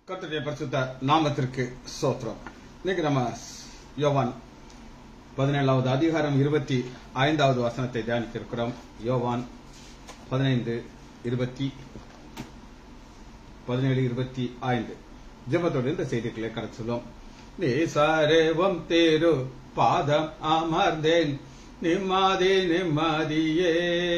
கர்த்தருடைய பரிசுத்த நாமத்திற்கு சோத்திரம் இன்னைக்கு நம்ம யோவான் பதினேழாவது அதிகாரம் இருபத்தி ஐந்தாவது வசனத்தை தியானிக்க இருக்கிறோம் யோவான் பதினைந்து இருபத்தி பதினேழு இருபத்தி ஐந்து ஜெபத்தோடு இந்த செய்திகளை கடந்து சொல்லும் நீ சரேவம் தேரு பாதம் அமர்ந்தேன் நிம்மதி நிம்மதியே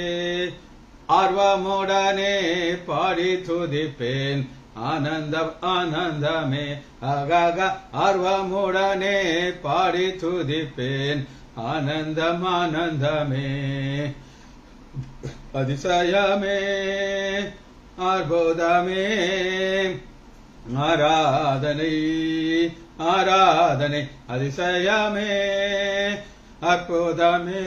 ஆர்வமுடனே பாடி துதிப்பேன் ஆனந்தம் ஆனந்தமே ஆகாக ஆர்வமுடனே பாடி துதிப்பேன் ஆனந்தம் ஆனந்தமே அதிசயமே அற்புதமே ஆராதனை ஆராதனை அதிசயமே அற்புதமே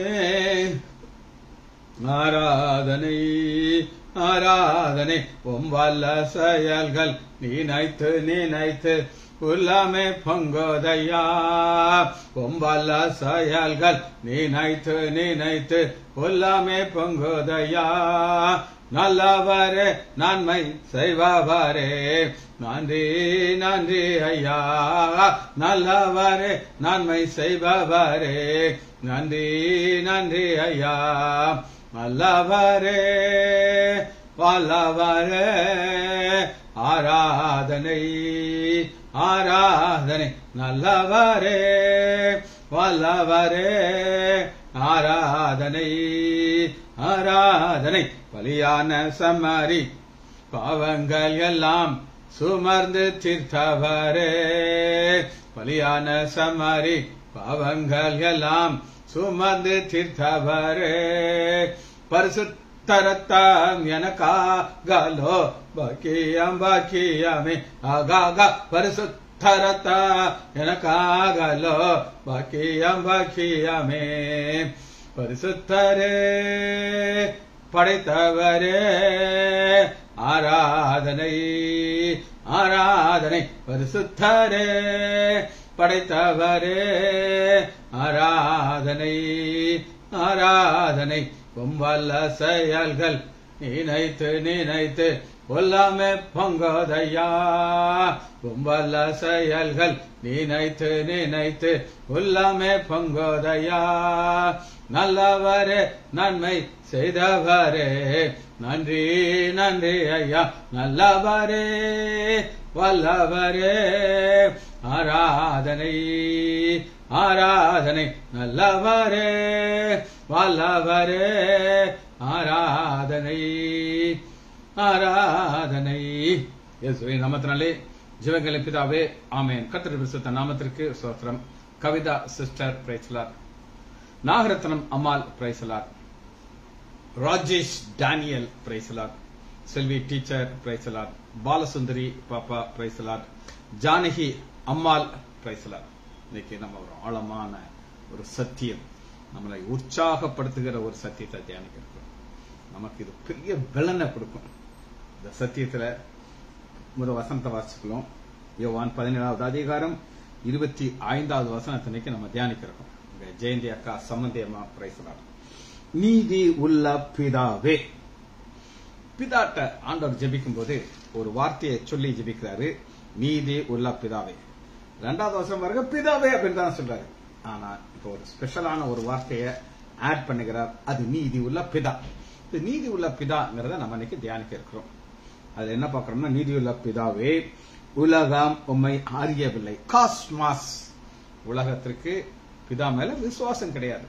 ஆராதனை ஆராதனை உம்பல்ல செயல்கள் நினைத்து நினைத்து உள்ளமே பொங்கோதையா உம்பல்ல செயல்கள் நினைத்து நினைத்து உள்ளமே பொங்கோதையா நல்லவரே நன்மை செய்பவரே நன்றி நன்றி ஐயா நல்லவரே நன்மை செய்பவரே நன்றி நன்றி ஐயா நல்லவரே வல்லவரே ஆராதனை ஆராதனை நல்லவரே வல்லவரே ஆராதனை ஆராதனை பலியான சமாரி பாவங்கள் எல்லாம் சுமர்ந்து தீர்த்தவரே பலியான சமாரி பாவங்கள் எல்லாம் சுமந்து தீர்த்தவரே பரிசுத்தரத்தாம் எனக்காகலோ பாக்கியம் பாக்கியமே ஆகாக பரிசுத்தரத்தா எனக்காகலோ பாக்கியம் பாக்கியமே பரிசுத்தரே படைத்தவரே ஆராதனை ஆராதனை பரிசுத்தரே படைத்தவரே ஆராதனை ஆராதனை கும்பல்ல செயல்கள் நினைத்து நினைத்து கொல்லாமே பொங்கோதையா கும்பல்ல செயல்கள் நினைத்து நினைத்து கொல்லாமே பொங்கோதையா நல்லவரே நன்மை செய்தவரே நன்றி நன்றி ஐயா நல்லவரே வல்லவரே ஆராதனை ஆராதனை நல்லவரே வல்லவரே ஆராதனை ஆராதனை இயேசுவின் நாமத்தினாலே ஜீவங்களை பிதாவே ஆமேன் கத்திர விசுத்த நாமத்திற்கு சோத்திரம் Kavitha sister praise lord Nagaratnam Ammal praise lord Rajesh Daniel praise lord Selvi teacher praise lord Balasundari பாப்பா பிரைஸ்லார் ஜானகி அம்மாள் பிரைஸ்லார் இன்னைக்கு நம்ம ஒரு ஆழமான ஒரு சத்தியம் நம்மளை உற்சாகப்படுத்துகிற ஒரு சத்தியத்தை தியானிக்க இருக்கிறோம் நமக்கு இது பெரிய பலனை கொடுக்கும் இந்த சத்தியத்துல முதல் வசனத்தை வாசிக்கலாம் யோவான் பதினேழாவது அதிகாரம் இருபத்தி ஐந்தாவது வசனத்தினைக்கு நம்ம தியானிக்கிறோம் இங்க ஜெயந்தி அக்கா சம்பந்தி அம்மா பிரைஸ்லார் நீதி உள்ள பிதாவே பிதாட்ட ஆண்டவர் ஜெபிக்கும் போது ஒரு வார்த்தையை சொல்லி ஜெபிக்கிறாரு நீதி உள்ள பிதாவே ரெண்டாவது வருஷம் பாருங்க பிதாவே அப்படின்னு தான் சொல்றாரு ஆனா இப்போ ஒரு ஸ்பெஷலான ஒரு வார்த்தையை ஆட் பண்ணுகிறார் அது நீதி உள்ள பிதா இது நீதி உள்ள பிதாங்கிறத நம்ம இன்னைக்கு தியானிக்க இருக்கிறோம் அதுல என்ன பாக்குறோம்னா நீதி உள்ள பிதாவே உலகம் உண்மை அறியவில்லை காஸ்மாஸ் உலகத்திற்கு பிதா மேல விசுவாசம் கிடையாது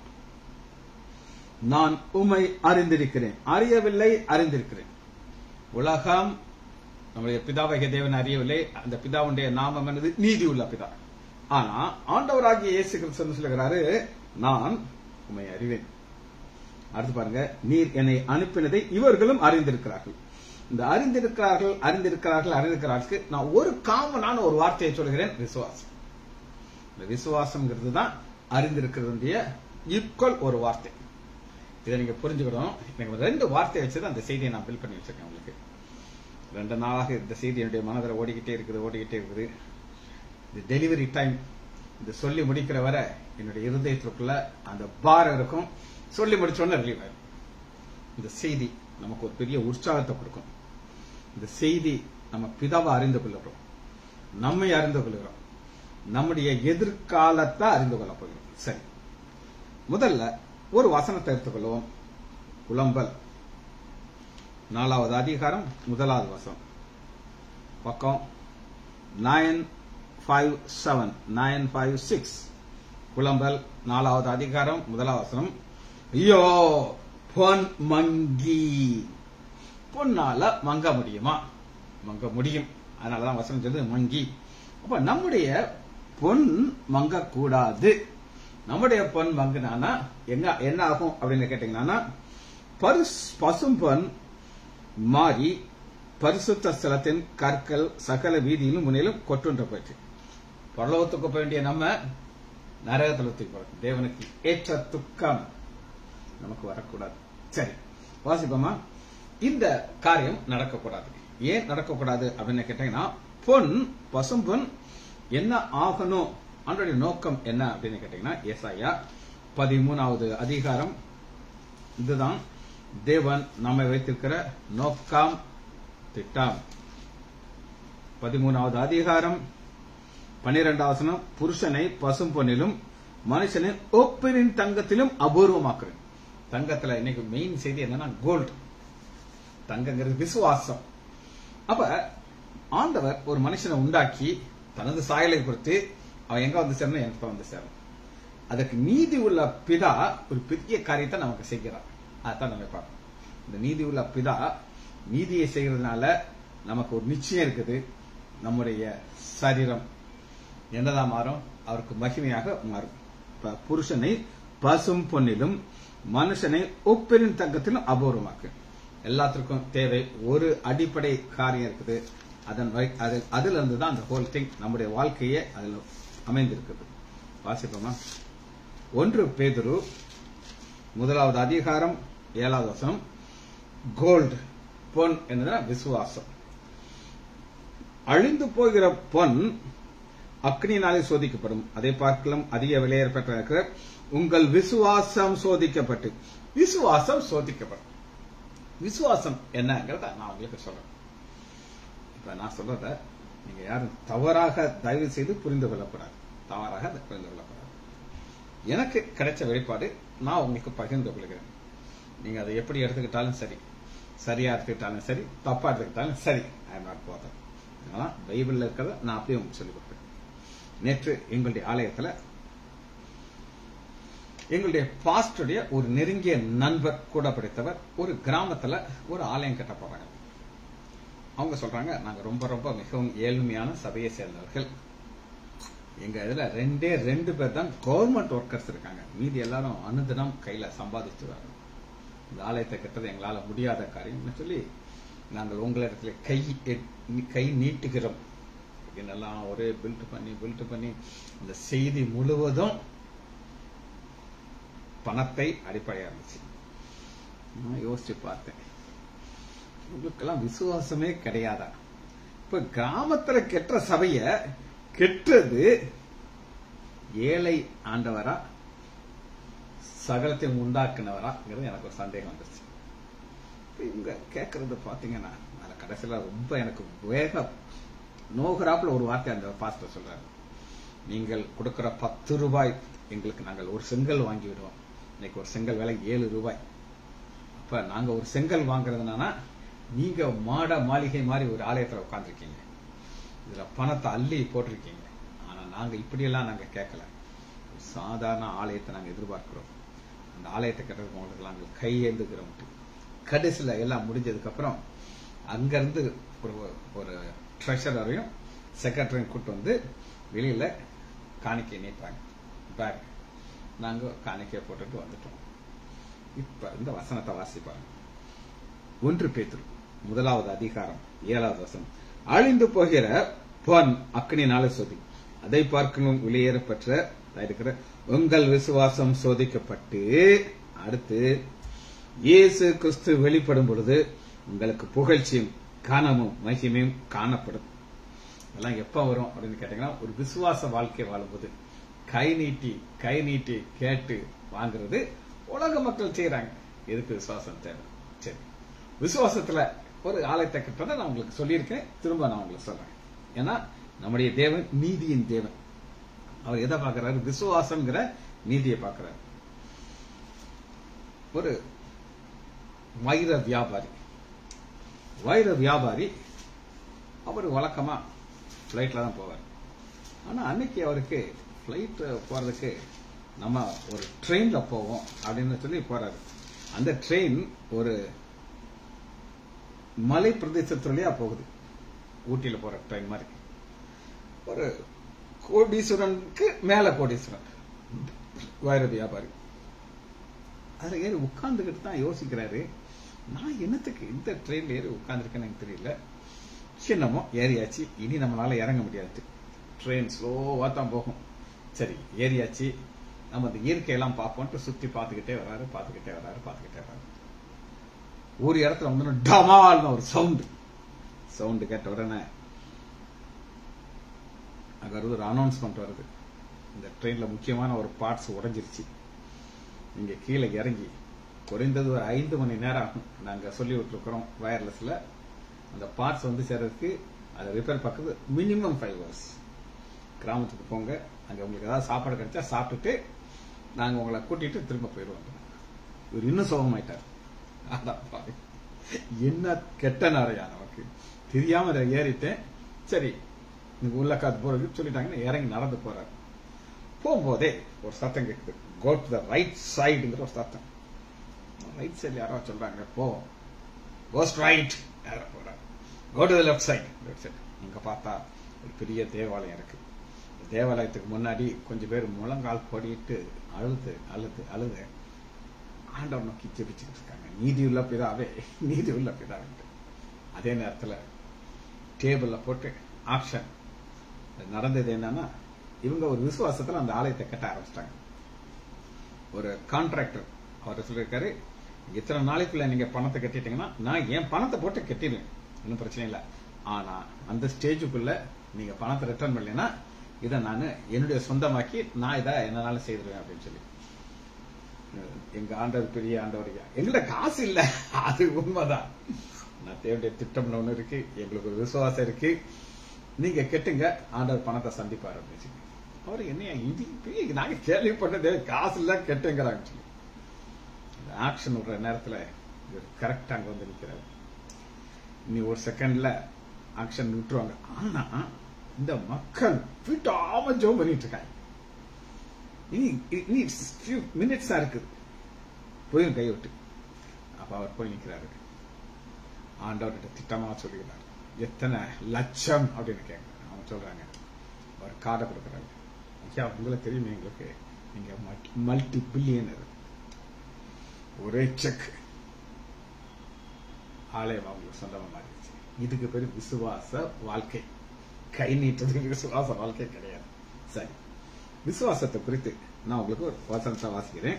நான் உமை அறிந்திருக்கிறேன் அறியவில்லை அறிந்திருக்கிறேன் உலகம் நம்முடைய பிதாவகிய தேவன் அறியவில்லை அந்த பிதாவுடைய நாமம் என்னது நீதி உள்ள பிதா ஆனா ஆண்டவராகிய இயேசு கிறிஸ்து சொல்லுகிறாரு நான் உண்மை அறிவேன் அடுத்து பாருங்க நீர் என்னை அனுப்பினதை இவர்களும் அறிந்திருக்கிறார்கள் இந்த அறிந்திருக்கிறார்கள் அறிந்திருக்கிறார்கள் அறிந்திருக்கிறார்களுக்கு நான் ஒரு காமனான ஒரு வார்த்தையை சொல்கிறேன் விசுவாசம் இந்த விசுவாசம்ங்கிறது தான் அறிந்திருக்கிறதுடைய ஈக்குவல் ஒரு வார்த்தை இதை நீங்க புரிஞ்சுக்கணும் எனக்கு ரெண்டு வார்த்தையை வச்சு அந்த செய்தியை நான் பில் பண்ணி வச்சிருக்கேன் உங்களுக்கு ரெண்டு நாளாக இந்த செய்தி என்னுடைய மனதில் ஓடிக்கிட்டே இருக்குது ஓடிக்கிட்டே இருக்குது இந்த டெலிவரி டைம் இந்த சொல்லி முடிக்கிற வரை என்னுடைய இருதயத்திற்குள்ள அந்த பாரம் இருக்கும் சொல்லி முடிச்சோன்னு ரிலீவ் ஆயிடும் இந்த செய்தி நமக்கு ஒரு பெரிய உற்சாகத்தை கொடுக்கும் இந்த செய்தி நம்ம பிதாவை அறிந்து கொள்ளுறோம் நம்மை அறிந்து கொள்கிறோம் நம்முடைய எதிர்காலத்தை அறிந்து கொள்ள போகிறோம் சரி முதல்ல ஒரு வசனத்தை எடுத்துக்கொள்வோம் புலம்பல் நாலாவது அதிகாரம் முதலாவது வசனம் பக்கம் nine five seven nine five six புலம்பல் நாலாவது அதிகாரம் முதலாவது வசனம் ஐயோ பொன் மங்கி பொன்னால மங்க முடியுமா மங்க முடியும் அதனாலதான் வசனம் சொல்லுது மங்கி அப்ப நம்முடைய பொன் மங்க கூடாது நம்முடைய பொன் மங்குனானா எங்க என்ன ஆகும் அப்படின்னு கேட்டீங்கன்னா பரிஸ் பசும் பொன் மாறி பரிசுத்த ஸ்தலத்தின் கற்கள் சகல வீதியிலும் முன்னிலும் கொட்டுன்ற போயிற்று பரலோகத்துக்கு போக வேண்டிய நம்ம நரகத்துல தூக்கி போறோம் தேவனுக்கு ஏற்ற துக்கம் நமக்கு வரக்கூடாது சரி வாசிப்போமா இந்த காரியம் நடக்கக்கூடாது ஏன் நடக்கக்கூடாது அப்படின்னு கேட்டீங்கன்னா பொன் பசும் பொன் என்ன ஆகணும் அவனுடைய நோக்கம் என்ன அப்படின்னு கேட்டீங்கன்னா ஏசாயா பதிமூணாவது அதிகாரம் இதுதான் தேவன் நம்மை வைத்திருக்கிற நோக்கம் திட்டம் பதிமூணாவது அதிகாரம் பன்னிரெண்டாவது வசனம் புருஷனை பசும் பொன்னிலும் மனுஷனை ஒப்பிரின் தங்கத்திலும் அபூர்வமாக்குறேன் தங்கத்துல இன்னைக்கு மெயின் செய்தி என்னன்னா கோல்டு தங்கங்கிறது விசுவாசம் அப்ப ஆண்டவர் ஒரு மனுஷனை உண்டாக்கி தனது சாயலை கொடுத்து அவன் எங்க வந்து சேரணும் எனக்கு வந்து சேரணும் அதுக்கு நீதி உள்ள பிதா ஒரு பெரிய காரியத்தை நமக்கு செய்கிறார் அதான் நம்ம பார்க்கணும் இந்த நீதி உள்ள பிதா நீதியை செய்யறதுனால நமக்கு ஒரு நிச்சயம் இருக்குது நம்முடைய சரீரம் என்னதான் மாறும் அவருக்கு மகிமையாக மாறும் இப்ப புருஷனை பசும் பொன்னிலும் மனுஷனை ஒப்பெரும் தங்கத்திலும் அபூர்வமாக்கு எல்லாத்திற்கும் தேவை ஒரு அடிப்படை காரியம் இருக்குது அதன் வை- அது- அதுல இருந்து தான் அந்த ஹோல் திங் நம்முடைய வாழ்க்கையே அதில் அமைந்திருக்குது வாசிப்போமா ஒன்று பேதுரு முதலாவது அதிகாரம் ஏழாவது வசனம் கோல்டு பொன் என்னதுன்னா விசுவாசம் அழிந்து போகிற பொன் அக்னியினாலே சோதிக்கப்படும் அதை பார்க்கலாம் அதிக விலையேற்பட்ட உங்கள் விசுவாசம் சோதிக்கப்பட்டு விசுவாசம் சோதிக்கப்படும் விசுவாசம் என்னங்கிறத நான் உங்களுக்கு சொல்றேன் இப்ப நான் சொல்றத நீங்க யாரும் தவறாக தயவு செய்து புரிந்து கொள்ளக்கூடாது தவறாக அதை புரிந்து கொள்ளக்கூடாது எனக்கு கிடைச்ச வெளிப்பாடு நான் உங்களுக்கு பகிர்ந்து கொள்கிறேன் நீங்க அதை எப்படி எடுத்துக்கிட்டாலும் சரி சரியா எடுத்துக்கிட்டாலும் சரி தப்பா எடுத்துக்கிட்டாலும் சரி ஐ எம் நாட் போதர் அதனால பைபிள்ல இருக்கிறத நான் அப்படியே உங்களுக்கு சொல்லிக் கொடுப்பேன் நேற்று எங்களுடைய ஆலயத்துல எங்களுடைய பாஸ்டருடைய ஒரு நெருங்கிய நண்பர் கூட படித்தவர் ஒரு கிராமத்துல ஒரு ஆலயம் கட்ட போறாங்க அவங்க சொல்றாங்க நாங்க ரொம்ப ரொம்ப மிகவும் ஏழ்மையான சபையை சேர்ந்தவர்கள் எங்க இதுல ரெண்டே ரெண்டு பேர் தான் கவர்மெண்ட் ஒர்க்கர்ஸ் இருக்காங்க மீதி எல்லாரும் அனுதினம் கையில சம்பாதிச்சு வராங்க இந்த ஆலயத்தை கட்டுறது எங்களால முடியாத காரியம்னு சொல்லி நாங்கள் உங்களிடத்துல கை எட்- கை நீட்டுகிறோம் என்னெல்லாம் ஒரே பில்ட் பண்ணி பில்ட் பண்ணி இந்த செய்தி முழுவதும் பணத்தை அடிப்படையா இருந்துச்சு நான் யோசிச்சு பார்த்தேன் உங்களுக்கெல்லாம் விசுவாசமே கிடையாதா இப்ப கிராமத்துல கெட்ட சபைய கெட்டது ஏழை ஆண்டவரா சகலத்தை உண்டாக்குனவராங்கிறது எனக்கு ஒரு சந்தேகம் வந்துருச்சு இப்ப இவங்க கேட்கறது பாத்தீங்கன்னா அதுல கடைசியில ரொம்ப எனக்கு வேக நோகராப்புல ஒரு வார்த்தை அந்த பாஸ்டர் சொல்றாரு நீங்கள் கொடுக்கிற பத்து ரூபாய் எங்களுக்கு நாங்கள் ஒரு செங்கல் வாங்கி விடுவோம் இன்னைக்கு ஒரு செங்கல் விலை ஏழு ரூபாய் அப்ப நாங்க ஒரு செங்கல் வாங்குறதுனா நீங்க மாட மாளிகை மாதிரி ஒரு ஆலயத்துல உட்கார்ந்திருக்கீங்க இதுல பணத்தை அள்ளி போட்டிருக்கீங்க ஆனா நாங்க இப்படியெல்லாம் நாங்க கேட்கல ஒரு சாதாரண ஆலயத்தை நாங்க எதிர்பார்க்கிறோம் அந்த ஆலயத்தை கட்டுறதுக்கு உங்களுக்கு நாங்கள் கையேந்துக்கிறோம் கடைசியில எல்லாம் முடிஞ்சதுக்கு அப்புறம் அங்கிருந்து ஒரு ஒரு ட்ரெஷரரையும் செக்ரட்டரியும் கூட்டு வந்து வெளியில காணிக்கை நீட்டாங்க பேக் நாங்க காணிக்கை போட்டுட்டு வந்துட்டோம் இப்ப இந்த வசனத்தை வாசிப்பாங்க ஒன்று பேதுரு முதலாவது அதிகாரம் ஏழாவது வசனம் அழிந்து போகிற பொன் அக்னினால சோதி அதை பார்க்கணும் வெளியேறப்பட்ட இருக்கிற உங்கள் விசுவாசம் சோதிக்கப்பட்டு அடுத்து இயேசு கிறிஸ்து வெளிப்படும் பொழுது உங்களுக்கு புகழ்ச்சியும் கனமும் மகிமையும் காணப்படும் இதெல்லாம் எப்ப வரும் அப்படின்னு கேட்டீங்கன்னா ஒரு விசுவாச வாழ்க்கை வாழும்போது கை நீட்டி கை நீட்டி கேட்டு வாங்குறது உலக மக்கள் செய்யறாங்க எதுக்கு விசுவாசம் தேவை சரி விசுவாசத்துல ஒரு ஆலயத்தை கட்டுறதை நான் உங்களுக்கு சொல்லியிருக்கேன் திரும்ப நான் உங்களுக்கு சொல்றேன் ஏன்னா நம்முடைய தேவன் நீதியின் தேவன் அவர் எதை பார்க்கிறாரு விசுவாசம்ங்கிற நீதியை பார்க்கிறார் ஒரு வைர வியாபாரி வைர வியாபாரி அவர் வழக்கமா ஃப்ளைட்ல தான் போவார் ஆனா அன்னைக்கு அவருக்கு ஃப்ளைட் போறதுக்கு நம்ம ஒரு ட்ரெயின்ல போவோம் அப்படின்னு சொல்லி போறாரு அந்த ட்ரெயின் ஒரு மலை பிரதேசத்து வழியா போகுது ஊட்டியில போற ட்ரெயின் மாதிரி ஒரு கோடீஸ்வரனுக்கு மேல கோடீஸ்வரன் வைர வியாபாரி அதுல ஏறி உட்கார்ந்துகிட்டு தான் யோசிக்கிறாரு நான் என்னத்துக்கு இந்த ட்ரெயின்ல ஏறி உட்கார்ந்துருக்கேன்னு எனக்கு தெரியல சின்னமோ ஏறியாச்சு இனி நம்மளால இறங்க முடியாது ட்ரெயின் ஸ்லோவா தான் போகும் சரி ஏறியாச்சு நம்ம இந்த இயற்கையெல்லாம் பார்ப்போம்ட்டு சுத்தி பார்த்துக்கிட்டே வராரு பார்த்துக்கிட்டே வராரு பார்த்துக்கிட்டே வராரு ஒரு இடத்துல வந்து டமால்னு ஒரு சவுண்டு சவுண்டு கேட்ட உடனே அங்க ஒரு அனௌன்ஸ்மெண்ட் வருது இந்த ட்ரெயின்ல முக்கியமான ஒரு பார்ட்ஸ் உடைஞ்சிருச்சு நீங்க கீழே இறங்கி குறைந்தது ஒரு ஐந்து மணி நேரம் ஆகும் நாங்க சொல்லி விட்டுருக்கிறோம் வயர்லெஸ்ல அந்த பார்ட்ஸ் வந்து சேர்றதுக்கு அதை ரிப்பேர் பார்க்கறது மினிமம் ஃபைவ் ஹவர்ஸ் கிராமத்துக்கு போங்க அங்க உங்களுக்கு ஏதாவது சாப்பாடு கிடைச்சா சாப்பிட்டுட்டு நாங்க உங்களை கூட்டிட்டு திரும்ப போயிடுவோம் இவர் இன்னும் சோகமாயிட்டார் அதான் பாரு. என்ன கெட்ட நாரையா நமக்கு தெரியாம இதை ஏறிட்டேன் சரி நீங்க உள்ள காத்து போறது சொல்லிட்டாங்கன்னு இறங்கி நடந்து போறாரு போகும்போதே ஒரு சத்தம் கேட்குது கோ டு த ரைட் சைடுங்கிற ஒரு சத்தம் ரைட் சைடுல யாரோ சொல்றாங்க போ கோஸ்ட் ரைட் யாரோ போறாரு go to the left side left side அங்க பார்த்தா ஒரு பெரிய தேவாலயம் இருக்கு இந்த தேவாலயத்துக்கு முன்னாடி கொஞ்சம் பேர் முழங்கால் போடிட்டு அழுது அழுது அழுது ஆண்டவர் நோக்கி ஜெபிச்சுக்கிட்டு இருக்காங்க நீதி உள்ள பிதாவே நீதி உள்ள பிதாவே அதே நேரத்துல டேபிள்ல போட்டு ஆப்ஷன் நடந்தது என்னன்னா இவங்க ஒரு விசுவாசத்துல அந்த ஆலயத்தை கட்ட ஆரம்பிச்சிட்டாங்க ஒரு கான்ட்ராக்டர் அவர் சொல்லியிருக்காரு இத்தனை நாளைக்குள்ள நீங்க பணத்தை கட்டிட்டீங்கன்னா நான் என் பணத்தை போட்டு கட்டிடுவேன் ஒன்றும் பிரச்சனை இல்லை ஆனா அந்த ஸ்டேஜுக்குள்ள நீங்க பணத்தை ரிட்டர்ன் பண்ணலைன்னா இதை நான் என்னுடைய சொந்தமாக்கி நான் இதை என்னாலும் செய்திருவேன் அப்படின்னு சொல்லி எங்க ஆண்டவர் பெரிய ஆண்டவர் ஐயா. எங்கள்ட்ட காசு இல்ல அது உண்மைதான் நான் தேவைய திட்டம்னு ஒண்ணு இருக்கு எங்களுக்கு ஒரு விசுவாசம் இருக்கு நீங்க கெட்டுங்க ஆண்டவர் பணத்தை சந்திப்பாரு அப்படின்னு சொல்லி அவர் என்னையா இது பெரிய நாங்க கேள்விப்பட்டதே காசு இல்ல கெட்டுங்கிறாங்க சொல்லி ஆக்ஷன் விடுற நேரத்துல இவர் கரெக்டா அங்க வந்து நிக்கிறாரு இனி ஒரு செகண்ட்ல ஆக்ஷன் விட்டுருவாங்க ஆனா இந்த மக்கள் விட்டாம ஜோம் பண்ணிட்டு இருக்காங்க இனி இனி ஃபியூ மினிட்ஸ் இருக்குது போயும் கை விட்டு அப்ப அவர் போய் நிக்கிறாரு ஆண்டவர்கிட்ட திட்டமா சொல்லுகிறார் எத்தனை லட்சம் அப்படின்னு கேட்கிறாரு அவங்க சொல்றாங்க அவர் கார்டை கொடுக்குறாங்க ஐயா உங்களுக்கு தெரியுமே எங்களுக்கு நீங்க மல்டி பில்லியனர் ஒரே செக் ஆலயம் அவங்களுக்கு சொந்தமா மாறிடுச்சு இதுக்கு பேரு விசுவாச வாழ்க்கை கை நீட்டது விசுவாச வாழ்க்கை கிடையாது சரி விசுவாசத்தை குறித்து நான் உங்களுக்கு ஒரு வசனத்தை வாசிக்கிறேன்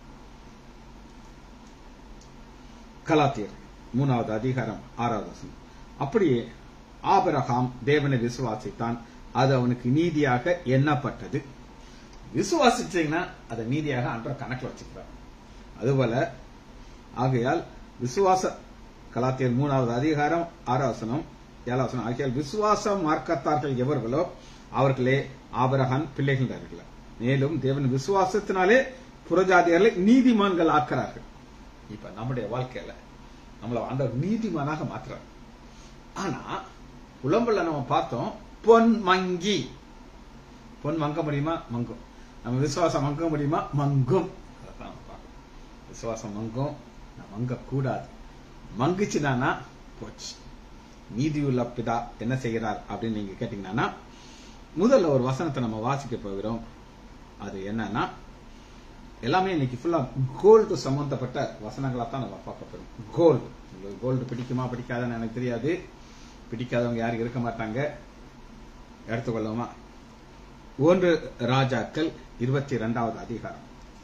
கலாத்தியர் மூணாவது அதிகாரம் ஆறாவது வசனம் அப்படியே ஆபிரகாம் தேவனை விசுவாசித்தான் அது அவனுக்கு நீதியாக எண்ணப்பட்டது விசுவாசிச்சீங்கன்னா அதை நீதியாக அன்ற கணக்கில் வச்சுக்கிறார் அதுபோல ஆகையால் விசுவாச கலாத்தியர் மூணாவது அதிகாரம் ஆறாவசனம் ஏழாவசனம் ஆகியால் விசுவாச மார்க்கத்தார்கள் எவர்களோ அவர்களே ஆபரகான் பிள்ளைகள் இருக்கிறார் மேலும் தேவன் விசுவாசத்தினாலே புறஜாதியர்களை நீதிமான்கள் ஆக்கிறார்கள் இப்ப நம்முடைய வாழ்க்கையில நம்மள ஆண்டவர் நீதிமானாக மாற்றுறார் ஆனா புலம்புல நம்ம பார்த்தோம் பொன் மங்கி பொன் மங்க முடியுமா மங்கும் நம்ம விசுவாசம் மங்க முடியுமா மங்கும் அதைத்தான் நம்ம பார்க்கணும். விசுவாசம் மங்கும் நான் மங்க கூடாது மங்குச்சுனா போச்சு நீதியுள்ள பிதா என்ன செய்கிறார் அப்படின்னு நீங்க கேட்டீங்கன்னா முதல்ல ஒரு வசனத்தை நம்ம வாசிக்க போகிறோம் அது என்னன்னா எல்லாமே இன்னைக்கு ஃபுல்லா கோல்டு சம்பந்தப்பட்ட வசனங்களா தான் நம்ம பார்க்க போறோம் கோல்டு உங்களுக்கு கோல்டு பிடிக்குமா பிடிக்காதுன்னு எனக்கு தெரியாது பிடிக்காதவங்க யாரும் இருக்க மாட்டாங்க எடுத்துக்கொள்ளுமா ஒன்று ராஜாக்கள் இருபத்தி ரெண்டாவது அதிகாரம்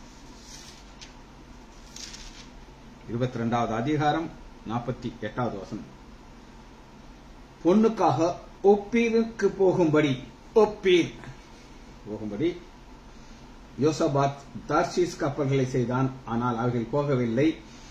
இருபத்தி ரெண்டாவது அதிகாரம் நாற்பத்தி எட்டாவது வசனம் பொண்ணுக்காக ஒப்பீருக்கு போகும்படி ஒப்பீர் போகும்படி யோசபாத் தார்ஷீஸ் கப்பல்களை செய்தான் ஆனால் அவர்கள் போகவில்லை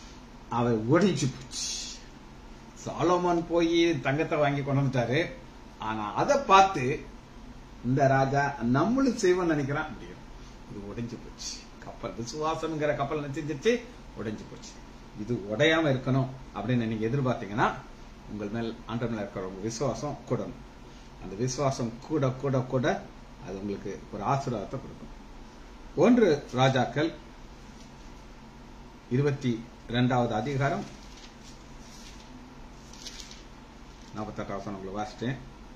அவை ஒடிஞ்சு போச்சு சாலோமான் போய் தங்கத்தை வாங்கி கொண்டு வந்துட்டாரு ஆனா அதை பார்த்து இந்த ராஜா நம்மளும் செய்வோம்னு நினைக்கிறான் முடியும் இது உடைஞ்சு போச்சு கப்பல் விசுவாசம்ங்கிற கப்பல் நினைச்சிருச்சு உடைஞ்சு போச்சு இது உடையாம இருக்கணும் அப்படின்னு நீங்க எதிர்பார்த்தீங்கன்னா உங்கள் மேல் ஆண்டவர் மேல இருக்கிற உங்க விசுவாசம் கூடணும் அந்த விசுவாசம் கூட கூட கூட அது உங்களுக்கு ஒரு ஆசீர்வாதத்தை கொடுக்கும் ஒன்று ராஜாக்கள் இருபத்தி இரண்டாவது அதிகாரம் நாற்பத்தெட்டாம் வசனம் உங்களை வாசிட்டேன்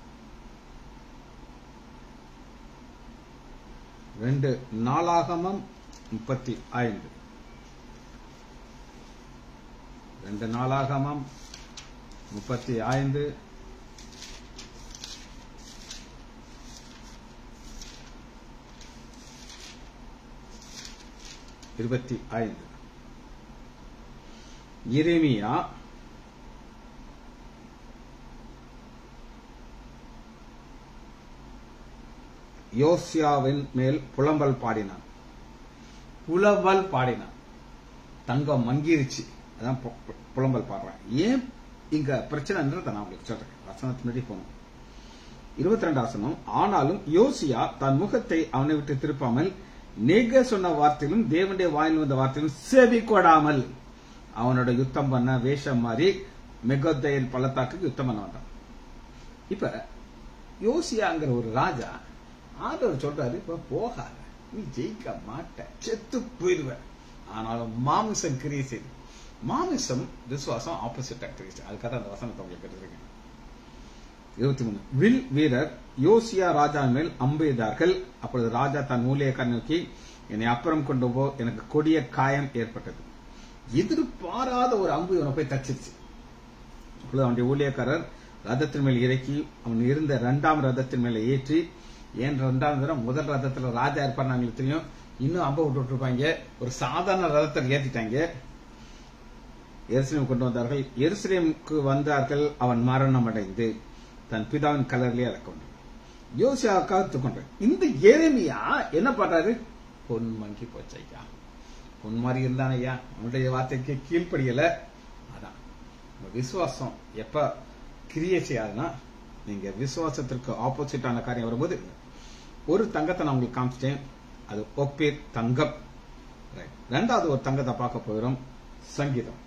ரெண்டு நாளாகமம் முப்பத்தி ஐந்து ரெண்டு நாளாகமம் முப்பத்தி ஐந்து இருபத்தி ஐந்து இறைமியா யோசியாவின் மேல் புலம்பல் பாடினான் புலம்பல் பாடினான் தங்கம் மங்கிருச்சு அதான் பு- பு- புலம்பல் பாடுறேன் ஏன் இங்க பிரச்சனைன்றத நான் உங்களுக்கு சொல்றேன் வசனத்து முன்னாடி போகணும் இருபத்தி ரெண்டு ஆசனம் ஆனாலும் யோசியா தன் முகத்தை அவனை விட்டு திருப்பாமல் நேக சொன்ன வார்த்தையிலும் தேவனுடைய வாயில் வந்த வார்த்தையிலும் செவி கொடாமல் அவனோட யுத்தம் பண்ண வேஷம் மாறி மெகோத்தையல் பள்ளத்தாக்குக்கு யுத்தம் பண்ண வந்தான் இப்ப யோசியாங்கிற ஒரு ராஜா ஆண்டவர் சொல்றாரு இப்ப போகாத நீ ஜெயிக்க மாட்ட செத்து போயிடுவ ஆனாலும் மாமிசம் கிரியை செய்து மாமிசம் விசுவாசம் ஆப்போசிட் கிரியை அதுக்காக அந்த வசனத்தை உங்களுக்கு எடுத்துருக்கேன் இருபத்தி மூணு வில் வீரர் யோசியா ராஜா மேல் அம்பு எய்தார்கள் அப்பொழுது ராஜா தன் ஊழியக்காரன் நோக்கி என்னை அப்புறம் கொண்டு போ எனக்கு கொடிய காயம் ஏற்பட்டது எதிர்பாராத ஒரு அம்பு இவனை போய் தச்சிருச்சு அப்பொழுது அவனுடைய ஊழியக்காரர் ரதத்தின் மேல் இறக்கி அவன் இருந்த இரண்டாம் ரதத்தின் மேல ஏற்றி ஏன் இரண்டாம் தரம் முதல் ரதத்துல ராஜா இருப்பார் நாங்களுக்கு தெரியும் இன்னும் அம்பை விட்டு விட்டுருப்பாங்க ஒரு சாதாரண ரதத்தில் ஏத்திட்டாங்க எருசலேம் கொண்டு வந்தார்கள் எருசலேமுக்கு வந்தார்கள் அவன் மரணம் அடைந்து தன் பிதாவின் கலரிலே அடக்கம் யோசியாவுக்காக தூக்கொண்டார் இந்த ஏரேமியா என்ன பண்றாரு பொன் மங்கி போச்சு ஐயா பொன் மாதிரி இருந்தான் ஐயா அவனுடைய வார்த்தைக்கு கீழ்ப்படியல அதான் உங்க விசுவாசம் எப்ப கிரியை செய்யாதுன்னா நீங்க விசுவாசத்திற்கு ஆப்போசிட்டான காரியம் வரும்போது ஒரு தங்கத்தை நான் உங்களுக்கு காமிச்சிட்டேன் அது ஒப்பேர் தங்கம் Right. ரெண்டாவது ஒரு தங்கத்தை பார்க்க போகிறோம் சங்கீதம்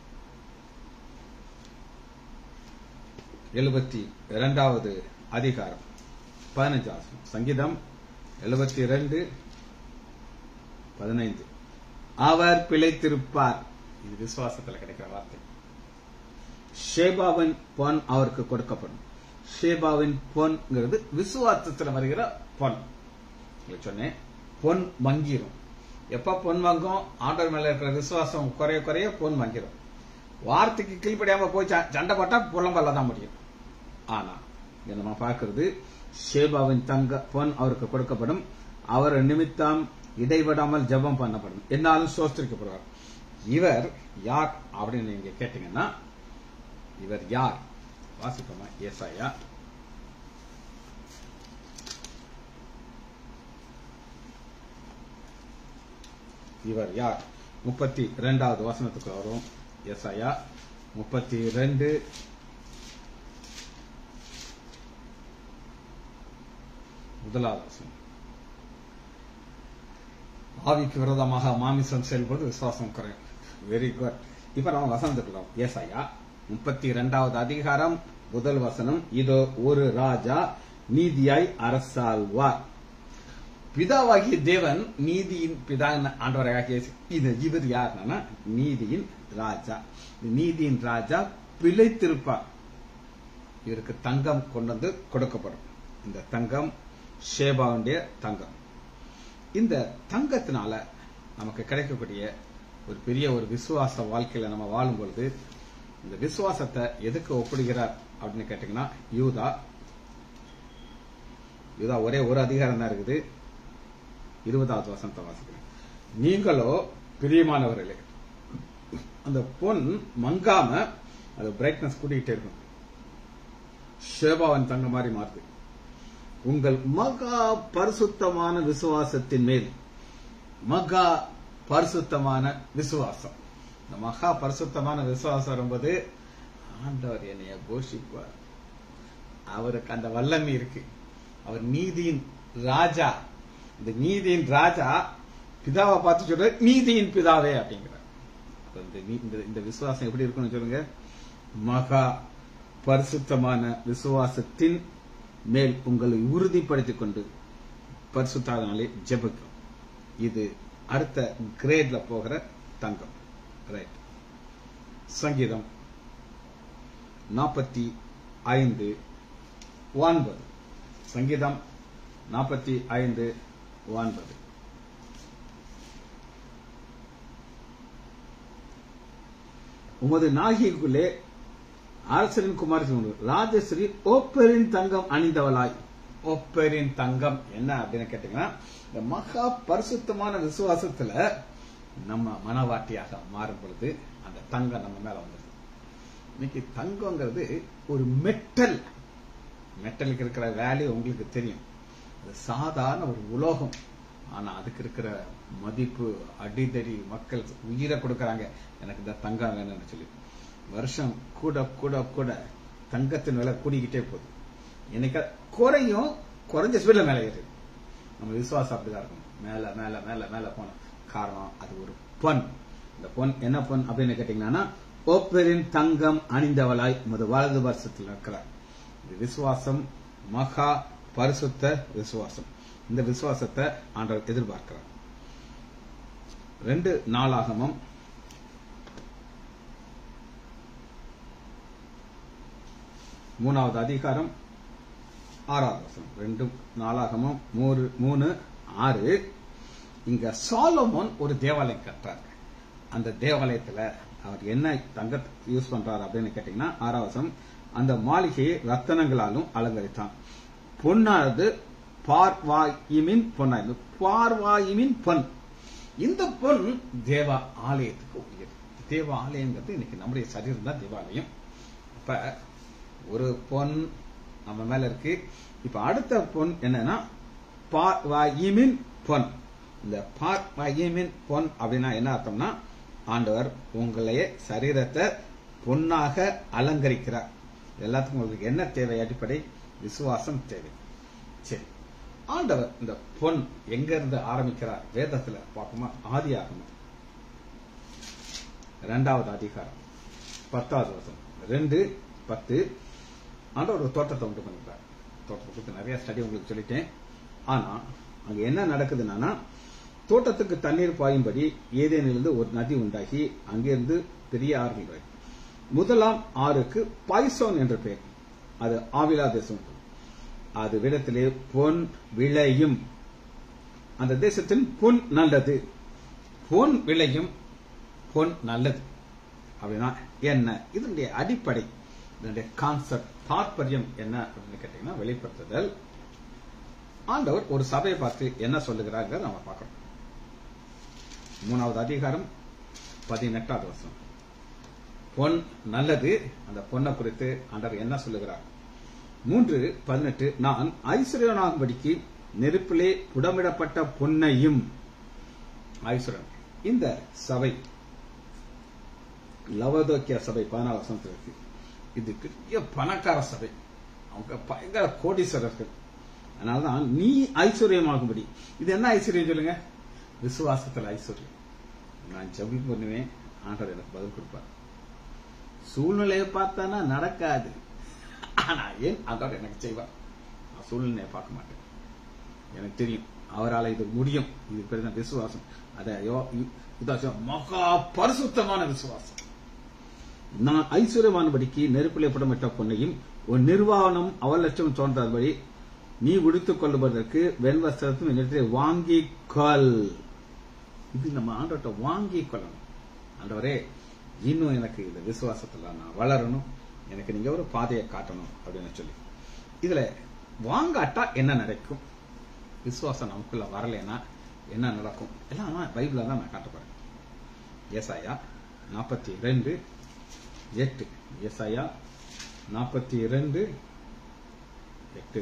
எழுபத்தி இரண்டாவது அதிகாரம் பதினஞ்சு ஆசனம் சங்கீதம் எழுபத்தி ரெண்டு பதினைந்து அவர் பிழைத்திருப்பார் இது விசுவாசத்துல கிடைக்கிற வார்த்தை ஷேபாவின் பொன் அவருக்கு கொடுக்கப்படும் ஷேபாவின் பொன்ங்கிறது விசுவாசத்துல வருகிற பொன் உங்களுக்கு சொன்னேன் பொன் மங்கிரும் எப்ப பொன் மங்கும் ஆண்டவர் மேல இருக்கிற விசுவாசம் குறைய குறைய பொன் மங்கிரும் வார்த்தைக்கு கீழ்ப்படியாம போய் ச- சண்டை போட்டா புலம்பல்ல தான் முடியும் ஆனா இங்க நம்ம பார்க்கிறது ஷேபாவின் தங்க பொன் அவருக்கு கொடுக்கப்படும் அவர் நிமித்தம் இடைவிடாமல் ஜெபம் பண்ணப்படும் என்னாலும் சோஸ்திரிக்கப்படுவார் இவர் யார் அப்படின்னு நீங்க கேட்டீங்கன்னா இவர் யார் வாசிப்போமா ஏசாயா இவர் யார் முப்பத்தி இரண்டாவது வசனத்துக்கு வரும் ஏசாயா முப்பத்தி ரெண்டு முதலாவது வசனம் ஆவிக்கு விரோதமாக மாமிசம் செயல்பது விசுவாசம் குறையும் வெரி குட் இப்ப நம்ம வசனத்துக்குள்ளோம் ஏசாயா முப்பத்தி இரண்டாவது அதிகாரம் முதல் வசனம் இதோ ஒரு ராஜா நீதியாய் அரசாள்வார் பிதாவாகிய தேவன் நீதியின் பிதா ஆண்டவராகிய இயேசு. இது இவர் யாருன்னா நீதியின் ராஜா இந்த நீதியின் ராஜா பிழைத்திருப்பார் இவருக்கு தங்கம் கொண்டு வந்து கொடுக்கப்படும் இந்த தங்கம் ஷேபாவுடைய தங்கம் இந்த தங்கத்தினால நமக்கு கிடைக்கக்கூடிய ஒரு பெரிய ஒரு விசுவாச வாழ்க்கையில நம்ம வாழும் பொழுது இந்த விசுவாசத்தை எதுக்கு ஒப்பிடுகிறார் அப்படின்னு கேட்டீங்கன்னா யூதா யூதா ஒரே ஒரு அதிகாரம் தான் இருக்குது இருபதாவது வசனத்தை வாசிக்கிறேன் நீங்களோ பிரியமானவர்களே அந்த பொன் மங்காம அது பிரைட்னஸ் கூட்டிகிட்டே இருக்கும் ஷேபாவன் தங்க மாதிரி மாறுது உங்கள் மகா பரிசுத்தமான விசுவாசத்தின் மேல் மகா பரிசுத்தமான விசுவாசம் இந்த மகா பரிசுத்தமான விசுவாசம் வரும்போது ஆண்டவர் என்னைய போஷிப்பார் அவருக்கு அந்த வல்லமை இருக்கு அவர் நீதியின் ராஜா இந்த நீதியின் ராஜா பிதாவை பார்த்து சொல்ற நீதியின் பிதாவே அப்படிங்கிறார் அப்ப இந்த நீ- இந்த- இந்த விசுவாசம் எப்படி இருக்கும்னு சொல்லுங்க மகா பரிசுத்தமான விசுவாசத்தின் மேல் உங்களை உறுதிப்படுத்திக் கொண்டு பரிசுத்தாதனாலே ஜெபிக்கும் இது அடுத்த கிரேட்ல போகிற தங்கம் ரைட் சங்கீதம் நாற்பத்தி ஐந்து ஒன்பது சங்கீதம் நாற்பத்தி ஐந்து ஒன்பது உமது நாகிக்குள்ளே அரசரின் குமாரத்தி உண்டு ராஜஸ்ரீ ஓப்பரின் தங்கம் அணிந்தவளாய் ஓப்பரின் தங்கம் என்ன அப்படின்னு கேட்டீங்கன்னா இந்த மகா பரிசுத்தமான விசுவாசத்துல நம்ம மனவாட்டியாக மாறும் பொழுது அந்த தங்கம் நம்ம மேல வந்துருது இன்னைக்கு தங்கம்ங்கிறது ஒரு மெட்டல் மெட்டலுக்கு இருக்கிற வேல்யூ உங்களுக்கு தெரியும் அது சாதாரண ஒரு உலோகம் ஆனா அதுக்கு இருக்கிற மதிப்பு அடிதடி மக்கள் உயிரை கொடுக்கறாங்க எனக்கு இந்த தங்கம் வேணும்னு சொல்லி வருஷம் கூட கூட கூட தங்கத்தின் விலை கூடிக்கிட்டே போகுது எனக்கு குறையும் குறைஞ்ச ஸ்பீட்ல மேல ஏறுது நம்ம விசுவாசம் அப்படிதான் இருக்கும் மேல மேல மேல மேல போனோம் காரணம் அது ஒரு பொன் இந்த பொன் என்ன பொன் அப்படின்னு கேட்டீங்கன்னா ஓப்பரின் தங்கம் அணிந்தவளாய் உமது வலது வருஷத்தில் இருக்கிறார் இது விசுவாசம் மகா பரிசுத்த விசுவாசம் இந்த விசுவாசத்தை ஆண்டவர் எதிர்பார்க்கிறார் ரெண்டு நாளாகமும் மூணாவது அதிகாரம் ஆறாவது வசனம் ரெண்டு நாளாகமும் மூணு மூணு ஆறு இங்க சாலமோன் ஒரு தேவாலயம் கட்டுறாரு அந்த தேவாலயத்துல அவர் என்ன தங்க யூஸ் பண்றாரு அப்படின்னு கேட்டீங்கன்னா ஆறாவது வசனம் அந்த மாளிகையை ரத்தனங்களாலும் அலங்கரித்தான் பொன்னானது பார்வாயிமின் பொன்னாய் பார்வாயிமின் பொன் இந்த பொன் தேவ ஆலயத்துக்கு உரியது தேவ ஆலயங்கிறது இன்னைக்கு நம்முடைய சரீரம் தான் தேவாலயம் அப்ப ஒரு பொன் நம்ம மேல இருக்கு இப்ப அடுத்த பொன் என்னன்னா பார்வாயிமின் பொன் இந்த பார்வாயிமின் பொன் அப்படின்னா என்ன அர்த்தம்னா ஆண்டவர் உங்களைய சரீரத்தை பொன்னாக அலங்கரிக்கிறார் எல்லாத்துக்கும் உங்களுக்கு என்ன தேவை அடிப்படை விசுவாசம் தேவை சரி ஆண்டவர் இந்த பொன் எங்க இருந்து ஆரம்பிக்கிறார் வேதத்துல பார்ப்போமா ஆதி ஆகணும் இரண்டாவது அதிகாரம் பத்தாவது வருஷம் ரெண்டு பத்து ஆண்டவர் ஒரு தோட்டத்தை உண்டு பண்ணிருக்கார் தோட்டத்தை பத்தி நிறைய ஸ்டடி உங்களுக்கு சொல்லிட்டேன் ஆனா அங்க என்ன நடக்குதுன்னா தோட்டத்துக்கு தண்ணீர் பாயும்படி ஏதேனிலிருந்து ஒரு நதி உண்டாகி அங்கிருந்து பெரிய ஆறுகள் வரை முதலாம் ஆறுக்கு பைசோன் என்ற பெயர் அது ஆவிலா தேசம் அது விடத்திலே பொன் விளையும் அந்த தேசத்தின் பொன் நல்லது பொன் விளையும் பொன் நல்லது அப்படின்னா என்ன இதனுடைய அடிப்படை இதனுடைய கான்செப்ட் தாற்பயம் என்ன அப்படின்னு கேட்டீங்கன்னா வெளிப்படுத்துதல் ஆண்டவர் ஒரு சபையை பார்த்து என்ன சொல்லுகிறாங்க நம்ம பார்க்கணும் மூணாவது அதிகாரம் பதினெட்டாவது வருஷம் பொன் நல்லது அந்த பொண்ணை குறித்து ஆண்டவர் என்ன சொல்லுகிறார் மூன்று பதினெட்டு நான் ஐஸ்வர்யனாகும்படிக்கு நெருப்பிலே புடமிடப்பட்ட பொன்னையும் ஐஸ்வரன் இந்த சபை லவதோக்கிய சபை பதினாலு வருஷத்துல இருக்கு இது பெரிய பணக்கார சபை அவங்க பயங்கர கோடீஸ்வரர்கள் அதனாலதான் நீ ஐஸ்வர்யமாகும்படி இது என்ன ஐஸ்வர்யம் சொல்லுங்க விசுவாசத்துல ஐஸ்வர்யம் நான் ஜபி பண்ணுவேன் ஆண்டவர் எனக்கு பதில் கொடுப்பார் சூழ்நிலையை பார்த்தானா நடக்காது ஆனா ஏன் ஆண்டவர் எனக்கு செய்வார் நான் சூழ்நிலையை பார்க்க மாட்டேன் எனக்கு தெரியும் அவரால் இது முடியும் இது பேர் தான் விசுவாசம் அத யோ- இதாச்சும் மகா பரிசுத்தமான விசுவாசம் நான் ஐஸ்வர்யமானபடிக்கு நெருப்பிலே புடமிட்ட பொன்னையும் உன் நிர்வாணம் அவலட்சம் தோன்றாதபடி நீ உடுத்துக் கொள்ளுவதற்கு வெண்வஸ்திரத்தும் என்னிடத்திலே வாங்கிக் கொள் இது நம்ம ஆண்டவர்கிட்ட வாங்கிக் கொள்ளணும் ஆண்டவரே இன்னும் எனக்கு இந்த விசுவாசத்துல நான் வளரணும் எனக்கு நீங்க ஒரு பாதையை காட்டணும் அப்படின்னு சொல்லி இதுல வாங்காட்டா என்ன நடக்கும் விசுவாசம் நமக்குள்ள வரலைன்னா என்ன நடக்கும் எல்லாம் நான் பைபிள தான் நான் காட்ட போறேன் ஏசாயா நாற்பத்தி ரெண்டு எட்டு ஏசாயா நாற்பத்தி ரெண்டு எட்டு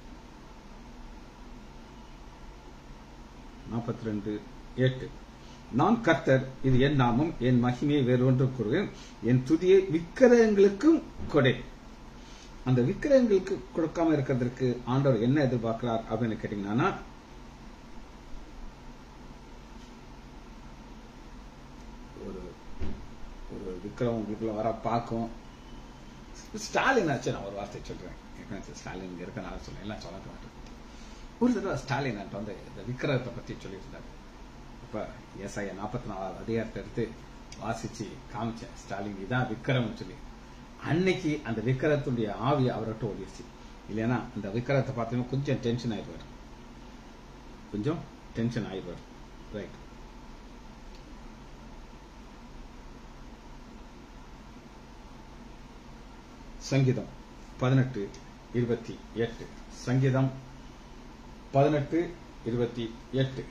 நாற்பத்தி ரெண்டு எட்டு நான் கர்த்தர் இது என் நாமம் என் மகிமையை வேறொன்று கூறுவேன் என் துதியை விக்கிரகங்களுக்கும் கொடை அந்த விக்கிரகங்களுக்கு கொடுக்காம இருக்கிறதுக்கு ஆண்டவர் என்ன எதிர்பார்க்கிறார் அப்படின்னு கேட்டீங்கன்னா ஒரு ஒரு விக்ரம் உங்களுக்குள்ள வர பார்க்கும் ஸ்டாலின் ஆச்சு நான் ஒரு வார்த்தை சொல்றேன் ஏற்கனவே ஸ்டாலின் இங்க இருக்கனால சொல்றேன் எல்லாம் சொல்ல மாட்டேன் ஒரு தடவை ஸ்டாலின் என்கிட்ட வந்து இந்த விக்கிரகத்தை பத்தி சொல்லியிருந்தாரு இப்ப எஸ்ஐ நாற்பத்தி நாலாவது அதிகாரத்தை எடுத்து வாசிச்சு காமிச்சேன் ஸ்டாலின் இதான் விக்கிரம்னு சொல்லி அன்னைக்கு அந்த விக்கிரகத்துடைய ஆவி அவர்கிட்ட ஓடிடுச்சு இல்லைன்னா அந்த விக்கிரகத்தை பார்த்தீங்கன்னா கொஞ்சம் டென்ஷன் ஆயிடுவார் கொஞ்சம் டென்ஷன் ஆயிடுவார் ரைட் சங்கீதம் பதினெட்டு இருபத்தி எட்டு சங்கீதம் பதினெட்டு இருபத்தி எட்டு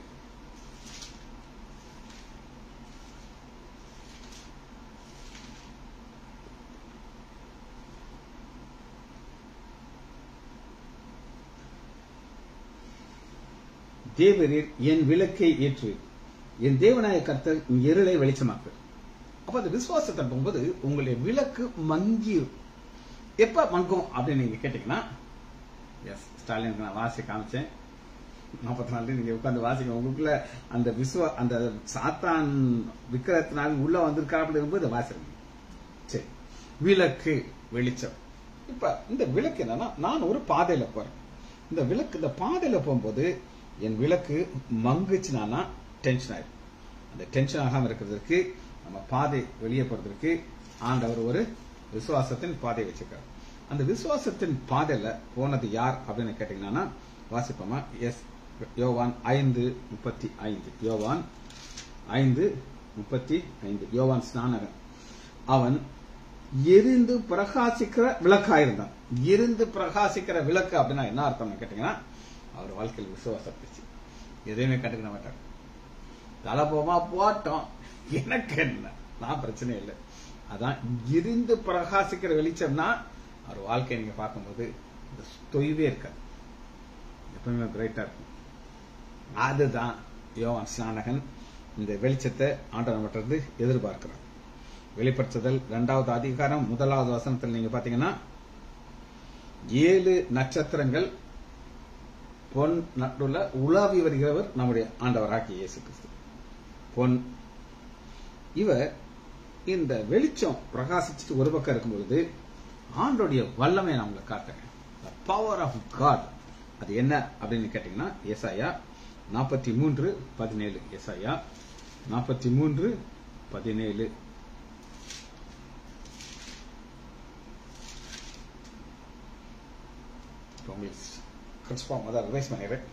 தேவரீர் என் விளக்கை ஏற்று என் தேவனாய கர்த்தர் என் இருளை வெளிச்சமாக்கு அப்ப அந்த விசுவாசத்தை போகும்போது உங்களுடைய விளக்கு மங்கிரும் எப்ப மங்கும் அப்படின்னு நீங்க கேட்டீங்கன்னா எஸ் ஸ்டாலினுக்கு நான் வாசி காமிச்சேன் நாற்பத்தி நாலு நீங்க உட்காந்து வாசிக்க உங்களுக்குள்ள அந்த விசுவ அந்த சாத்தான் விக்கிரத்தினால் உள்ள வந்திருக்காப்புல இருக்கும்போது வாசிருங்க சரி விளக்கு வெளிச்சம் இப்ப இந்த விளக்கு என்னன்னா நான் ஒரு பாதையில போறேன் இந்த விளக்கு இந்த பாதையில போகும்போது என் விளக்கு மங்குச்சுனா டென்ஷன் ஆயிடும் அந்த டென்ஷன் ஆகாம இருக்கிறதுக்கு நம்ம பாதை வெளியே போறதுக்கு ஆண்டவர் ஒரு விசுவாசத்தின் பாதை வச்சிருக்காரு அந்த விசுவாசத்தின் பாதையில போனது யார் அப்படின்னு கேட்டீங்கன்னா வாசிப்போமா எஸ் யோவான் ஐந்து முப்பத்தி ஐந்து யோவான் ஐந்து முப்பத்தி ஐந்து யோவான் ஸ்நானகன் அவன் எரிந்து பிரகாசிக்கிற விளக்காயிருந்தான் எரிந்து பிரகாசிக்கிற விளக்கு அப்படின்னா என்ன அர்த்தம்னு கேட்டீங்கன்னா அவர் வாழ்க்கையில் விசுவாசத்துச்சு எதையுமே கண்டுக்க மாட்டார் தலை போமா போட்டோம் எனக்கு என்ன நான் பிரச்சனை இல்லை அதான் எரிந்து பிரகாசிக்கிற வெளிச்சம்னா அவர் வாழ்க்கையை நீங்க பார்க்கும்போது இந்த தொய்வே இருக்காது எப்பவுமே பிரைட்டா இருக்கும் அதுதான் யோவான் ஸ்நானகன் இந்த வெளிச்சத்தை ஆண்டவன் மற்றது எதிர்பார்க்கிறார் வெளிப்படுத்துதல் இரண்டாவது அதிகாரம் முதலாவது வசனத்தில் நீங்க பாத்தீங்கன்னா ஏழு நட்சத்திரங்கள் பொன் நட்டுள்ள உலாவி வருகிறவர் நம்முடைய ஆண்டவராகிய இயேசு கிறிஸ்து பொன் இவர் இந்த வெளிச்சம் பிரகாசிச்சுட்டு ஒரு பக்கம் இருக்கும்பொழுது ஆண்டோடைய வல்லமை நான் உங்களுக்கு காட்டுறேன் பவர் ஆஃப் காட் அது என்ன அப்படின்னு கேட்டீங்கன்னா எஸ்ஐயா நாற்பத்தி மூன்று பதினேழு எஸ்ஐயா நாற்பத்தி மூன்று பதினேழு உங்களுக்கு கன்ஸ்பார்ம் அதாவது ரிவைஸ் பண்ணிடுறேன்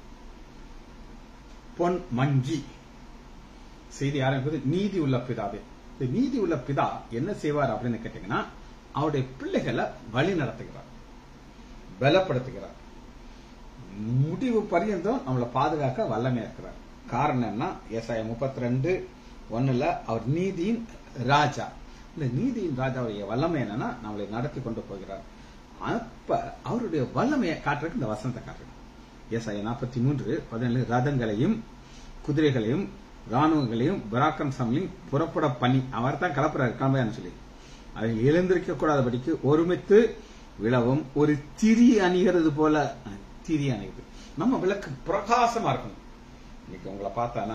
பொன் மங்கி செய்தி ஆரம்பிப்பது நீதி உள்ள பிதாவே இந்த நீதி உள்ள பிதா என்ன செய்வார் அப்படின்னு கேட்டீங்கன்னா அவருடைய பிள்ளைகளை வழி நடத்துகிறார் பலப்படுத்துகிறார் முடிவு பரியந்தம் நம்மளை பாதுகாக்க வல்லமையா இருக்கிறார் காரணம் என்ன ஏசாய முப்பத்தி ரெண்டு ஒண்ணுல அவர் நீதியின் ராஜா இந்த நீதியின் ராஜாவுடைய வல்லமை என்னன்னா நம்மளை நடத்தி கொண்டு போகிறார் அப்ப அவருடைய வல்லமையை காட்டுறதுக்கு இந்த வசனத்தை காட்டுறேன் ஏசாய நாற்பத்தி மூன்று பதினேழு ரதங்களையும் குதிரைகளையும் ராணுவங்களையும் பராக்கிரம் சமலையும் புறப்பட பண்ணி அவர் தான் கலப்புறாரு கிளம்பையான்னு சொல்லி அவைகள் எழுந்திருக்க கூடாதபடிக்கு ஒருமித்து விழவும் ஒரு திரி அணிகிறது போல திரி அணிகிறது நம்ம விளக்கு பிரகாசமா இருக்கணும் இன்னைக்கு உங்களை பார்த்தானா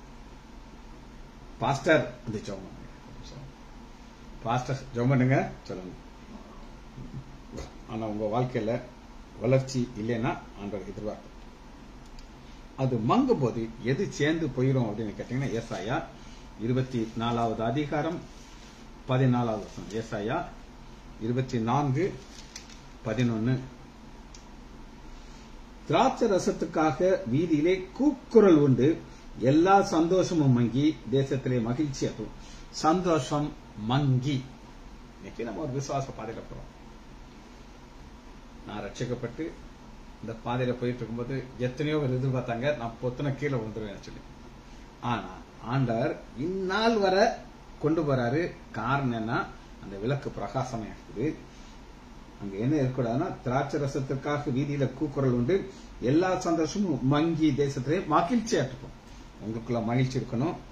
பாஸ்டர் இந்த ஜோம் பாஸ்டர் ஜோம் பண்ணுங்க சொல்லுங்க ஆனா உங்க வாழ்க்கையில வளர்ச்சி இல்லைன்னா ஆண்டவர் எதிர்பார்க்கும் அது மங்கும் போது எது சேர்ந்து போயிடும் அப்படின்னு கேட்டீங்கன்னா ஏசாயா இருபத்தி நாலாவது அதிகாரம் பதினாலாவது வருஷம் ஏசாயா இருபத்தி நான்கு பதினொன்னு திராட்சை ரசத்துக்காக வீதியிலே கூக்குரல் உண்டு எல்லா சந்தோஷமும் மங்கி தேசத்திலே மகிழ்ச்சி அதுவும் சந்தோஷம் மங்கி இன்னைக்கு நம்ம ஒரு விசுவாச பாதையில போறோம் நான் ரட்சிக்கப்பட்டு இந்த பாதையில போயிட்டு இருக்கும்போது எத்தனையோ பேர் எதிர்பார்த்தாங்க நான் பொத்தனை கீழே விழுந்துருவேன் சொல்லி ஆனா ஆண்டவர் இந்நாள் வர கொண்டு போறாரு காரணம் என்ன அந்த விளக்கு பிரகாசமா இருக்குது அங்க என்ன இருக்கக்கூடாதுன்னா திராட்சை ரசத்திற்காக வீதியில கூக்குரல் உண்டு எல்லா சந்தோஷமும் மங்கி தேசத்திலே மகிழ்ச்சியா இருக்கும் உங்களுக்குள்ள மகிழ்ச்சி இருக்கணும்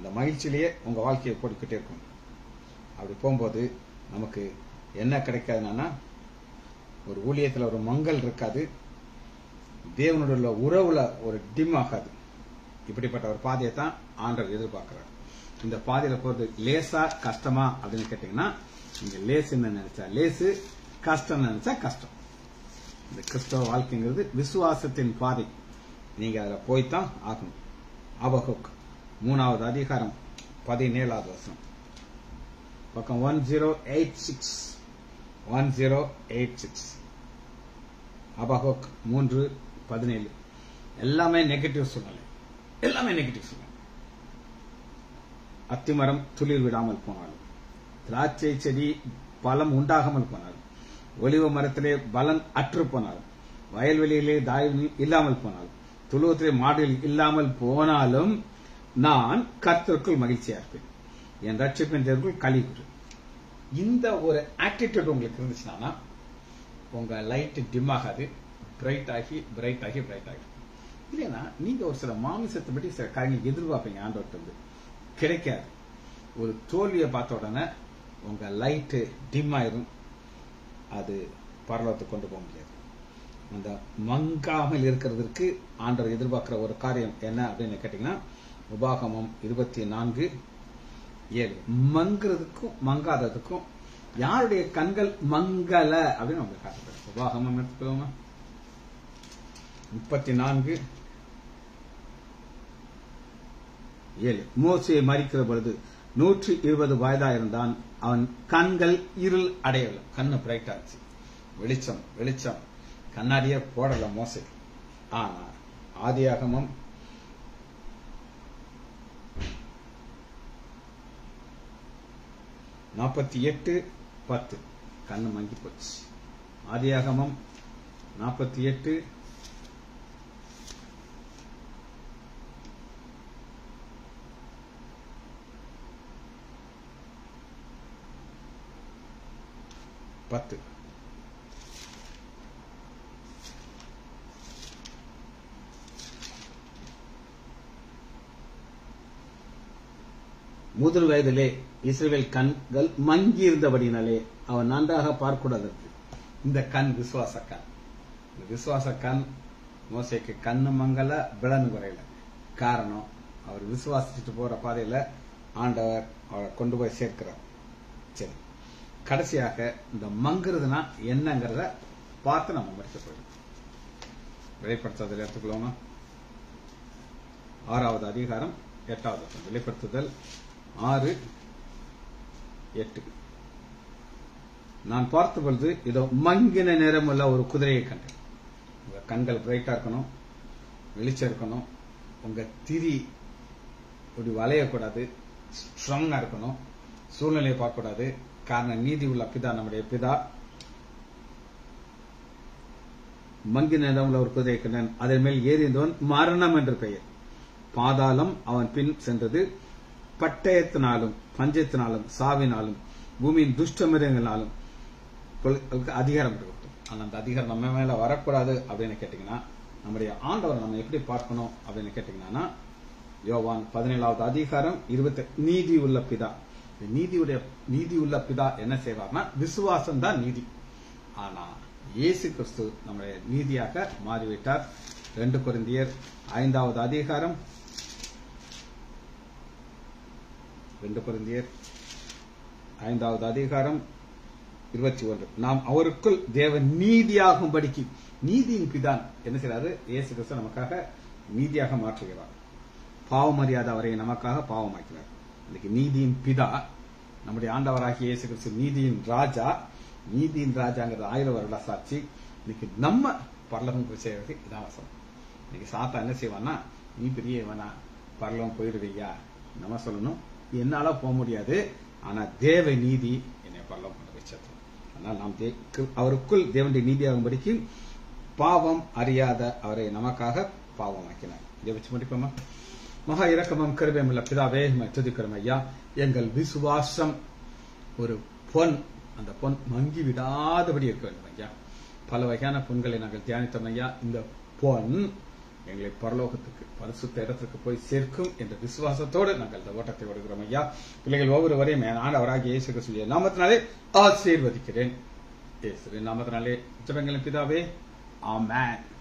அந்த மகிழ்ச்சியிலேயே உங்க வாழ்க்கையை போட்டுக்கிட்டே இருக்கும் அப்படி போகும்போது நமக்கு என்ன கிடைக்காதுன்னா ஒரு ஊழியத்துல ஒரு மங்கள் இருக்காது தேவனோட உள்ள உறவுல ஒரு டிம் ஆகாது இப்படிப்பட்ட ஒரு பாதையை தான் ஆண்டவர் எதிர்பார்க்கிறார் இந்த பாதையில போறது லேசா கஷ்டமா அப்படின்னு கேட்டீங்கன்னா நீங்க லேசுன்னு நினைச்சா லேசு கஷ்டம் நினைச்சா கஷ்டம் இந்த கிறிஸ்தவ வாழ்க்கைங்கிறது விசுவாசத்தின் பாதை நீங்க அதுல போய்தான் ஆகணும் அபகுக் மூணாவது அதிகாரம் பதினேழாவது வருஷம் பக்கம் one zero eight six one zero eight six Habakkuk மூன்று பதினேழு எல்லாமே நெகட்டிவ் சூழ்நிலை எல்லாமே நெகட்டிவ் சூழ்நிலை அத்திமரம் துளிர் விடாமல் போனாலும் திராட்சை செடி பலம் உண்டாகாமல் போனாலும் ஒலிவ மரத்திலே பலன் அற்று போனாலும் வயல்வெளியிலே தாய் இல்லாமல் போனாலும் துளுவத்திலே மாடுகள் இல்லாமல் போனாலும் நான் கர்த்தருக்குள் மகிழ்ச்சியா இருப்பேன் என் ரட்சிப்பின் தேர்வுக்குள் களி கூறு இந்த ஒரு ஆட்டிடியூட் உங்களுக்கு இருந்துச்சுன்னா உங்க லைட் டிம் ஆகாது பிரைட் ஆகி பிரைட் ஆகி பிரைட் ஆகி இல்லைன்னா நீங்க ஒரு சில மாமிசத்தை பற்றி சில காரியங்கள் எதிர்பார்ப்பீங்க ஆண்டவர்கிட்ட இருந்து கிடைக்காது ஒரு தோல்வியை பார்த்த உடனே உங்க லைட்டு டிம் ஆயிரும் அது பரலோகத்தை கொண்டு போக முடியாது அந்த மங்காமல் இருக்கிறதுக்கு ஆண்டவர் எதிர்பார்க்கிற ஒரு காரியம் என்ன அப்படின்னு கேட்டீங்கன்னா உபாகமம் இருபத்தி நான்கு ஏழு மங்குறதுக்கும் மங்காததுக்கும் யாருடைய கண்கள் மங்கல அப்படின்னு அவங்க காட்டுறாரு உபாகமம் எடுத்துக்கலாமா முப்பத்தி நான்கு ஏழு மோசையை மறிக்கிற பொழுது நூற்றி இருபது வயதா இருந்தான் அவன் கண்கள் இருள் அடையல கண்ணு பிரைட் ஆச்சு வெளிச்சம் வெளிச்சம் கண்ணாடியே போடல மோசை ஆனா ஆதியாகமம் நாற்பத்தி எட்டு பத்து கண்ணு மங்கி போச்சு ஆதியாகமம் நாற்பத்தி எட்டு பத்து முதல் வயதிலே இஸ்ரேல் கண்கள் மங்கி இருந்தபடினாலே அவன் நன்றாக பார்க்கூடாது இந்த கண் விசுவாச கண் இந்த விசுவாச கண் மோசைக்கு கண்ணு மங்கல பிளன் குறையல காரணம் அவர் விசுவாசிச்சுட்டு போற பாதையில ஆண்டவர் அவரை கொண்டு போய் சேர்க்கிறார் சரி கடைசியாக இந்த மங்குறதுனா என்னங்கிறத பார்த்து நம்ம முடிக்க போயிடும் வெளிப்படுத்துதல் எடுத்துக்கலாமா ஆறாவது அதிகாரம் எட்டாவது வசனம். வெளிப்படுத்துதல் ஆறு எட்டு நான் பார்த்த பொழுது இதோ மங்கின நிறமுள்ள ஒரு குதிரையை கண்டேன் உங்க கண்கள் பிரைட்டா இருக்கணும் வெளிச்சம் இருக்கணும் உங்க திரி இப்படி வளையக்கூடாது ஸ்ட்ராங்கா இருக்கணும் சூழ்நிலையை பார்க்கக்கூடாது காரணம் நீதி உள்ள பிதா நம்முடைய பிதா மங்கின நிறமுள்ள ஒரு குதிரையை கண்டேன் அதன் மேல் ஏறிந்தவன் மரணம் என்று பெயர் பாதாளம் அவன் பின் சென்றது பட்டயத்தினாலும் பஞ்சத்தினாலும் சாவினாலும் பூமியின் துஷ்ட மிருகங்களாலும் கொல்- அதிகாரம் கொடுக்கும் ஆனா அந்த அதிகாரம் நம்ம மேல வரக்கூடாது அப்படின்னு கேட்டீங்கன்னா நம்முடைய ஆண்டவரை நம்ம எப்படி பார்க்கணும் அப்படின்னு கேட்டீங்கன்னா யோவான் பதினேழாவது அதிகாரம் இருபத்தி நீதி உள்ள பிதா இந்த நீதியுடைய நீதி உள்ள பிதா என்ன செய்வார்னா விசுவாசம் தான் நீதி ஆனா இயேசு கிறிஸ்து நம்முடைய நீதியாக மாறிவிட்டார் ரெண்டு கொரிந்தியர் ஐந்தாவது அதிகாரம் ரெண்டு கொரிந்தியர் ஐந்தாவது அதிகாரம் இருபத்தி ஒன்று நாம் அவருக்குள் தேவ நீதியாகும்படிக்கு நீதியின் பிதான் என்ன செய்றாரு இயேசு கிறிஸ்து நமக்காக நீதியாக மாற்றுகிறார் பாவமரியாதை அவரை நமக்காக பாவமாக்கினார் இன்னைக்கு நீதியின் பிதா நம்முடைய ஆண்டவராகிய இயேசு கிறிஸ்து நீதியின் ராஜா நீதியின் ராஜாங்கிறது ஆயிரம் வருட சாட்சி இன்னைக்கு நம்ம பரலகம் போய் செய்யறது இதான் வசனம் இன்னைக்கு சாத்தா என்ன செய்வான்னா நீ பெரிய இவனா பரலகம் போயிடுவீயா நம்ம சொல்லணும் என்னால போக முடியாது ஆனா தேவ நீதி என்னை பரலகம் கொண்டு போய் சேர்த்தோம் ஆனால் நாம் தே- கு- அவருக்குள் தேவனுடைய நீதியாகும்படிக்கு பாவம் அறியாத அவரை நமக்காக பாவமாக்கினார் இதை வச்சு முடிப்போமா மகா இரக்கமும் கருவேம் உள்ள பிதாவே உம்மை துதிக்கிறோம் ஐயா எங்கள் விசுவாசம் ஒரு பொன் அந்த பொன் மங்கி விடாதபடி இருக்க வேண்டும் ஐயா பல வகையான பொன்களை நாங்கள் தியானித்தோம் ஐயா இந்த பொன் எங்களை பரலோகத்துக்கு பரிசுத்த இடத்துக்கு போய் சேர்க்கும் என்ற விசுவாசத்தோடு நாங்கள் இந்த ஓட்டத்தை ஓடுகிறோம் ஐயா பிள்ளைகள் ஒவ்வொருவரையும் என் ஆண்டவராகிய இயேசு கிறிஸ்துவின் நாமத்தினாலே ஆசீர்வதிக்கிறேன் இயேசுவின் நாமத்தினாலே ஜெபங்களின் பிதாவே ஆமென்